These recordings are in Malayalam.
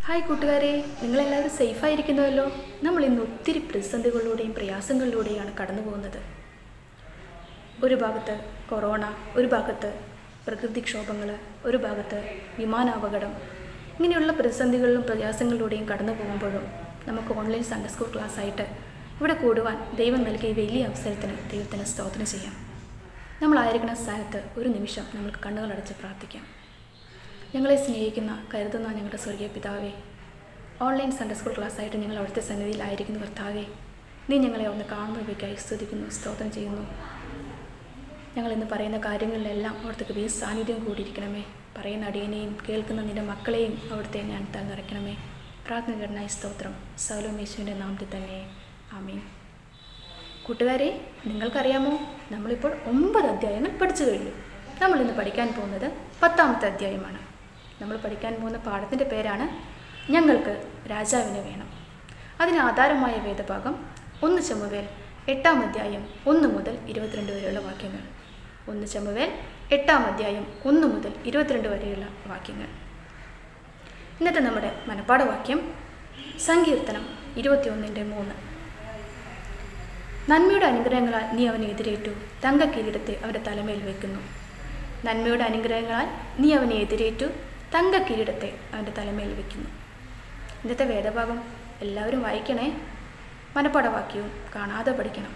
ഹായ് കൂട്ടുകാരെ നിങ്ങളെല്ലാവരും സേഫായിരിക്കുന്നുവല്ലോ നമ്മൾ ഇന്ന് ഒത്തിരി പ്രതിസന്ധികളിലൂടെയും പ്രയാസങ്ങളിലൂടെയാണ് കടന്നു പോകുന്നത് ഒരു ഭാഗത്ത് കൊറോണ ഒരു ഭാഗത്ത് പ്രകൃതിക്ഷോഭങ്ങൾ ഒരു ഭാഗത്ത് വിമാനാപകടം ഇങ്ങനെയുള്ള പ്രതിസന്ധികളിലും പ്രയാസങ്ങളിലൂടെയും കടന്നു പോകുമ്പോഴും നമുക്ക് ഓൺലൈൻ സൺഡേ സ്കൂൾ ക്ലാസ് ആയിട്ട് ഇവിടെ കൂടുവാൻ ദൈവം നൽകിയ ഈ വലിയ അവസരത്തിന് ദൈവത്തിന് സ്തോത്രം ചെയ്യാം നമ്മളായിരിക്കുന്ന സ്ഥാനത്ത് ഒരു നിമിഷം നമുക്ക് കണ്ണുകളടച്ച് പ്രാർത്ഥിക്കാം ഞങ്ങളെ സ്നേഹിക്കുന്ന കരുതുന്ന ഞങ്ങളുടെ സ്വർഗീയ പിതാവേ ഓൺലൈൻ സൺഡേ സ്കൂൾ ക്ലാസ്സായിട്ട് ഞങ്ങൾ അവിടുത്തെ സന്നിധിയിലായിരിക്കുന്നു കർത്താവേ നീ ഞങ്ങളെ ഒന്ന് കാണുന്നവയ്ക്കായി സ്തുതിക്കുന്നു സ്തോത്രം ചെയ്യുന്നു ഞങ്ങൾ ഇന്ന് പറയുന്ന കാര്യങ്ങളിലെല്ലാം അവിടുത്തെ വീ സാന്നിധ്യം കൂടിയിരിക്കണമേ പറയുന്ന അടിയനെയും കേൾക്കുന്ന നിന്റെ മക്കളെയും അവിടുത്തെ ഞാൻ നിറയ്ക്കണമേ പ്രാർത്ഥനകരനായ സ്തോത്രം സൗലോമേശുവിൻ്റെ നാമത്തിൽ തന്നെ ആമീൻ കൂട്ടുകാരെ നിങ്ങൾക്കറിയാമോ നമ്മളിപ്പോൾ ഒമ്പത് അധ്യായങ്ങൾ പഠിച്ചു കഴിഞ്ഞു നമ്മൾ ഇന്ന് പഠിക്കാൻ പോകുന്നത് പത്താമത്തെ അധ്യായമാണ് നമ്മൾ പഠിക്കാൻ പോകുന്ന പാഠത്തിൻ്റെ പേരാണ് ഞങ്ങൾക്ക് രാജാവിനെ വേണം അതിന് ആധാരമായ വേദഭാഗം ഒന്ന് ചമുവേൽ എട്ടാം അധ്യായം ഒന്ന് മുതൽ ഇരുപത്തിരണ്ട് വരെയുള്ള വാക്യങ്ങൾ ഒന്ന് ചമുവേൽ എട്ടാം അധ്യായം ഒന്ന് മുതൽ ഇരുപത്തിരണ്ട് വരെയുള്ള വാക്യങ്ങൾ ഇന്നത്തെ നമ്മുടെ മനപ്പാഠവാക്യം സങ്കീർത്തനം ഇരുപത്തിയൊന്നിൻ്റെ മൂന്ന് നന്മയുടെ അനുഗ്രഹങ്ങളാൽ നീ അവനെ എതിരേറ്റു തങ്ക കിരീടത്തെ അവൻ്റെ തലമേൽ വയ്ക്കുന്നു നന്മയുടെ അനുഗ്രഹങ്ങളാൽ നീ അവനെ എതിരേറ്റു തങ്ക കിരീടത്തെ അവൻ്റെ തലമേൽ വയ്ക്കുന്നു ഇന്നത്തെ വേദഭാഗം എല്ലാവരും വായിക്കണേ മനപ്പാഠവാക്യവും കാണാതെ പഠിക്കണം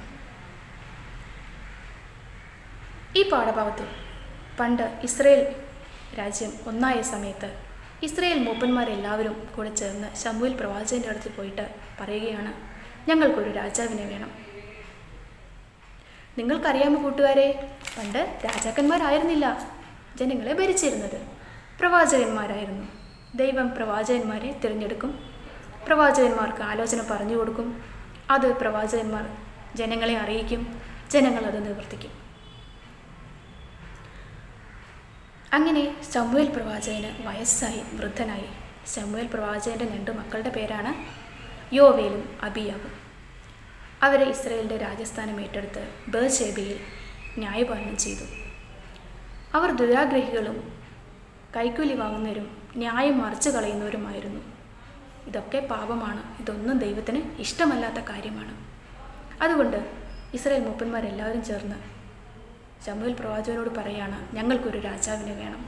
ഈ പാഠഭാഗത്തിൽ പണ്ട് ഇസ്രയേൽ രാജ്യം ഒന്നായ സമയത്ത് ഇസ്രയേൽ മൂപ്പന്മാരെല്ലാവരും കൂടെ ചേർന്ന് ശമുവിൽ പ്രവാചകൻ്റെ അടുത്ത് പോയിട്ട് പറയുകയാണ് ഞങ്ങൾക്കൊരു രാജാവിനെ വേണം നിങ്ങൾക്കറിയാമോ കൂട്ടുകാരെ പണ്ട് രാജാക്കന്മാരായിരുന്നില്ല ജനങ്ങളെ ഭരിച്ചിരുന്നത് പ്രവാചകന്മാരായിരുന്നു ദൈവം പ്രവാചകന്മാരെ തിരഞ്ഞെടുക്കും പ്രവാചകന്മാർക്ക് ആലോചന പറഞ്ഞു കൊടുക്കും അത് പ്രവാചകന്മാർ ജനങ്ങളെ അറിയിക്കും ജനങ്ങൾ അത് നിവർത്തിക്കും അങ്ങനെ ശമുവേൽ പ്രവാചകന് വയസ്സായി വൃദ്ധനായി ശമുവേൽ പ്രവാചകൻ്റെ രണ്ട് മക്കളുടെ പേരാണ് യോവേലും അബിയാവും അവരെ ഇസ്രയേലിൻ്റെ രാജസ്ഥാനം ഏറ്റെടുത്ത് ബേർഷേബയിൽ ന്യായപാലനം ചെയ്തു അവർ ദുരാഗ്രഹികളും കൈക്കൂലി വാങ്ങുന്നവരും ന്യായം മറിച്ചു കളയുന്നവരുമായിരുന്നു ഇതൊക്കെ പാപമാണ് ഇതൊന്നും ദൈവത്തിന് ഇഷ്ടമല്ലാത്ത കാര്യമാണ് അതുകൊണ്ട് ഇസ്രായേൽ മൂപ്പന്മാരെല്ലാവരും ചേർന്ന് ശമുവേൽ പ്രവാചകനോട് പറയാണ് ഞങ്ങൾക്കൊരു രാജാവിനെ വേണം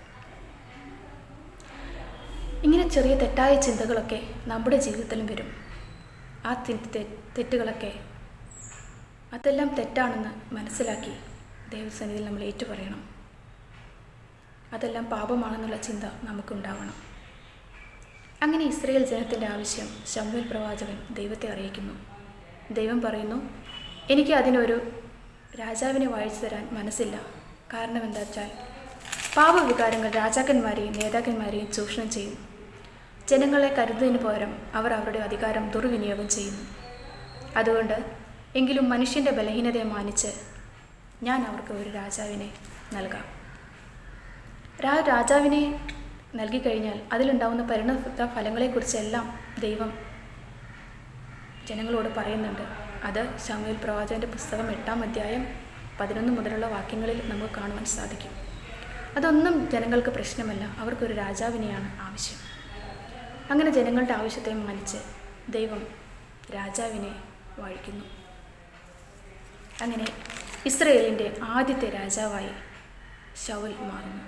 ഇങ്ങനെ ചെറിയ തെറ്റായ ചിന്തകളൊക്കെ നമ്മുടെ ജീവിതത്തിലും വരും ആ തെറ്റുകളൊക്കെ അതെല്ലാം തെറ്റാണെന്ന് മനസ്സിലാക്കി ദൈവസന്നിധിയിൽ നമ്മൾ ഏറ്റുപറയണം അതെല്ലാം പാപമാണെന്നുള്ള ചിന്ത നമുക്കുണ്ടാവണം അങ്ങനെ ഇസ്രയേൽ ജനത്തിൻ്റെ ആവശ്യം ശമുവേൽ പ്രവാചകൻ ദൈവത്തെ അറിയിക്കുന്നു ദൈവം പറയുന്നു എനിക്ക് അതിനൊരു രാജാവിനെ വായിച്ചു തരാൻ മനസ്സില്ല കാരണം എന്താ വെച്ചാൽ പാപവികാരങ്ങൾ രാജാക്കന്മാരെയും നേതാക്കന്മാരെയും ചൂഷണം ചെയ്യും ജനങ്ങളെ കരുതുന്നതിന് പകരം അവർ അവരുടെ അധികാരം ദുർവിനിയോഗം ചെയ്യുന്നു അതുകൊണ്ട് എങ്കിലും മനുഷ്യൻ്റെ ബലഹീനതയെ മാനിച്ച് ഞാൻ അവർക്ക് ഒരു രാജാവിനെ നൽകാം രാ രാജാവിനെ നൽകിക്കഴിഞ്ഞാൽ അതിലുണ്ടാവുന്ന പരിണത ഫലങ്ങളെക്കുറിച്ചെല്ലാം ദൈവം ജനങ്ങളോട് പറയുന്നുണ്ട് അത് ശമുവേൽ പ്രവാചകൻ്റെ പുസ്തകം എട്ടാം അധ്യായം പതിനൊന്ന് മുതലുള്ള വാക്യങ്ങളിൽ നമുക്ക് കാണുവാൻ സാധിക്കും അതൊന്നും ജനങ്ങൾക്ക് പ്രശ്നമല്ല അവർക്കൊരു രാജാവിനെയാണ് ആവശ്യം അങ്ങനെ ജനങ്ങളുടെ ആവശ്യത്തെ മാനിച്ച് ദൈവം രാജാവിനെ വാഴിക്കുന്നു അങ്ങനെ ഇസ്രയേലിൻ്റെ ആദ്യത്തെ രാജാവായി ഷൗൽ മാറുന്നു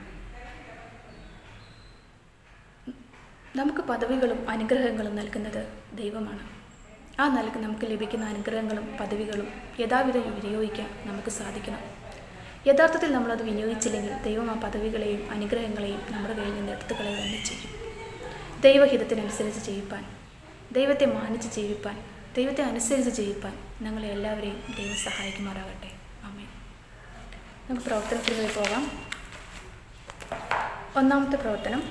നമുക്ക് പദവികളും അനുഗ്രഹങ്ങളും നൽകുന്നത് ദൈവമാണ് ആ നൽകി നമുക്ക് ലഭിക്കുന്ന അനുഗ്രഹങ്ങളും പദവികളും യഥാവിധം വിനിയോഗിക്കാൻ നമുക്ക് സാധിക്കണം യഥാർത്ഥത്തിൽ നമ്മളത് വിനിയോഗിച്ചില്ലെങ്കിൽ ദൈവം ആ പദവികളെയും അനുഗ്രഹങ്ങളെയും നമ്മുടെ കയ്യിൽ നിന്ന് എടുത്തു കളയുക തന്നെ ചെയ്യും ദൈവഹിതത്തിനനുസരിച്ച് ജീവിപ്പാൻ ദൈവത്തെ മാനിച്ച് ജീവിപ്പാൻ ദൈവത്തെ അനുസരിച്ച് ജീവിപ്പാൻ ഞങ്ങളെ എല്ലാവരെയും ദൈവം സഹായിക്കുമാറാകട്ടെ ആമേ നമുക്ക് പ്രവർത്തനത്തിലേക്ക് പോകാം ഒന്നാമത്തെ പ്രവർത്തനം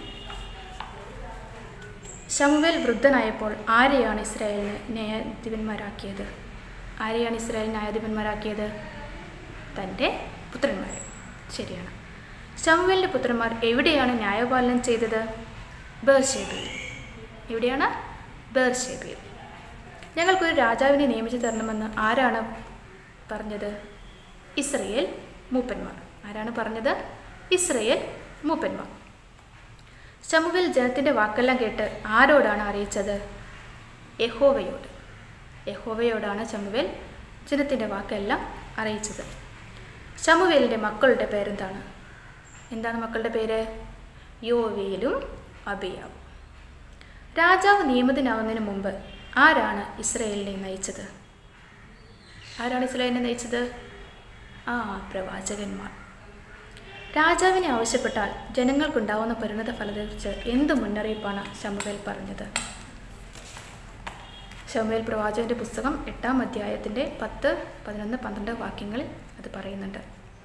ശമുവേൽ വൃദ്ധനായപ്പോൾ ആരെയാണ് ഇസ്രായേലിന് ന്യായാധിപന്മാരാക്കിയത് ആരെയാണ് ഇസ്രായേൽ ന്യായാധിപന്മാരാക്കിയത് തൻ്റെ പുത്രന്മാരെ ശരിയാണ് ശമുവേലിൻ്റെ പുത്രന്മാർ എവിടെയാണ് ന്യായപാലനം ചെയ്തത് ബേർഷേബയിൽ എവിടെയാണ് ബേർഷേബയിൽ ഞങ്ങൾക്കൊരു രാജാവിനെ നിയമിച്ചു തരണമെന്ന് ആരാണ് പറഞ്ഞത് ഇസ്രയേൽ മൂപ്പന്മാർ ആരാണ് പറഞ്ഞത് ഇസ്രയേൽ മൂപ്പന്മാർ ശമുവേൽ ജനത്തിൻ്റെ വാക്കെല്ലാം കേട്ട് ആരോടാണ് അറിയിച്ചത് യഹോവയോട് യഹോവയോടാണ് ശമുവേൽ ജനത്തിൻ്റെ വാക്കെല്ലാം അറിയിച്ചത് ശമുവേലിൻ്റെ മക്കളുടെ പേരെന്താണ് എന്താണ് മക്കളുടെ പേര് യോവേലും അബിയാവും രാജാവ് നിയമിതനാവുന്നതിന് മുമ്പ് ആരാണ് ഇസ്രയേലിനെ നയിച്ചത് ആരാണ് ഇസ്രയേലിനെ നയിച്ചത് ആ പ്രവാചകന്മാർ രാജാവിനെ ആവശ്യപ്പെട്ടാൽ ജനങ്ങൾക്കുണ്ടാവുന്ന പരിണത ഫലത്തെക്കുറിച്ച് എന്ത് മുന്നറിയിപ്പാണ് ശമുവേൽ പറഞ്ഞത് ശമുവേൽ പ്രവാചകന്റെ പുസ്തകം എട്ടാം അധ്യായത്തിൻ്റെ പത്ത് പതിനൊന്ന് പന്ത്രണ്ട് വാക്യങ്ങളിൽ അത് പറയുന്നുണ്ട്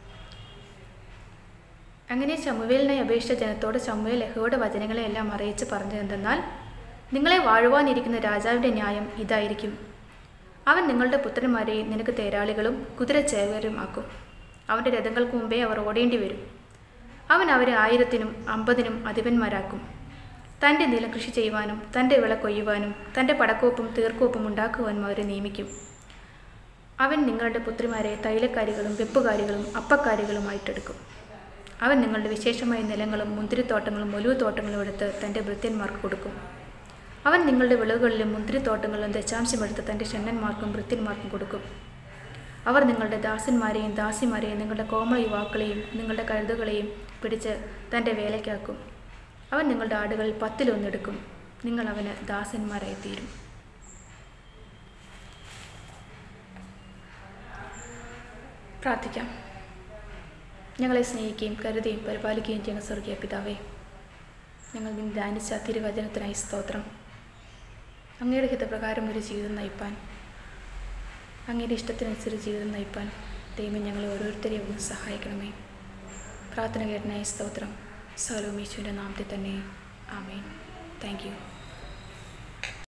അങ്ങനെ ശമുവേലിനെ അപേക്ഷിച്ച ജനത്തോട് ശമുവേൽ യഹോയുടെ വചനങ്ങളെല്ലാം അറിയിച്ച് പറഞ്ഞത് എന്തെന്നാൽ നിങ്ങളെ വാഴുവാനിരിക്കുന്ന രാജാവിൻ്റെ ന്യായം ഇതായിരിക്കും അവൻ നിങ്ങളുടെ പുത്രന്മാരെയും നിനക്ക് തേരാളികളും കുതിരച്ചേവരും ആക്കും അവൻ്റെ രഥങ്ങൾക്ക് മുമ്പേ അവർ ഓടേണ്ടി വരും അവൻ അവരെ ആയിരത്തിനും അമ്പതിനും അധിപന്മാരാക്കും തൻ്റെ നിലം കൃഷി ചെയ്യുവാനും തൻ്റെ വിള കൊയ്യുവാനും തൻ്റെ പടക്കോപ്പും തീർക്കോപ്പും ഉണ്ടാക്കുവാനും അവരെ നിയമിക്കും അവൻ നിങ്ങളുടെ പുത്രിമാരെ തൈലക്കാരികളും വെപ്പുകാരികളും അപ്പക്കാരികളുമായിട്ടെടുക്കും അവൻ നിങ്ങളുടെ വിശേഷമായ നിലങ്ങളും മുന്തിരിത്തോട്ടങ്ങളും ഒലുവുതോട്ടങ്ങളും എടുത്ത് തൻ്റെ ഭൃത്യന്മാർക്ക് കൊടുക്കും അവൻ നിങ്ങളുടെ വിളവുകളിലും മുന്തിരിത്തോട്ടങ്ങളിലും ദശാംശമെടുത്ത് തൻ്റെ ഷണ്ണന്മാർക്കും ഭൃത്യന്മാർക്കും കൊടുക്കും അവർ നിങ്ങളുടെ ദാസന്മാരെയും ദാസിമാരെയും നിങ്ങളുടെ കോമള യുവാക്കളെയും നിങ്ങളുടെ കഴുതുകളെയും പിടിച്ച് തൻ്റെ വേലയ്ക്കാക്കും അവൻ നിങ്ങളുടെ ആടുകളിൽ പത്തിലൊന്നെടുക്കും നിങ്ങൾ അവന് ദാസന്മാരായി തീരും പ്രാർത്ഥിക്കാം ഞങ്ങളെ സ്നേഹിക്കുകയും കരുതുകയും പരിപാലിക്കുകയും ചെയ്യുന്ന സ്വർഗീയ പിതാവേ ഞങ്ങൾ നിന്ന് ധ്യാനിച്ച തിരുവചനത്തിനായി സ്തോത്രം അങ്ങയുടെ ഹിതപ്രകാരം ഒരു ജീവിതം നയിപ്പാൻ അങ്ങയുടെ ഇഷ്ടത്തിനനുസരിച്ച് ജീവിതം നയിപ്പാൻ ദൈവം ഞങ്ങളെ ഓരോരുത്തരെയും ഒന്ന് സഹായിക്കണമേ പ്രാർത്ഥന കേട്ടനായി സ്തോത്രം സലോമീശുവിൻ്റെ നാമത്തിൽ തന്നെ ആമേൻ താങ്ക് യു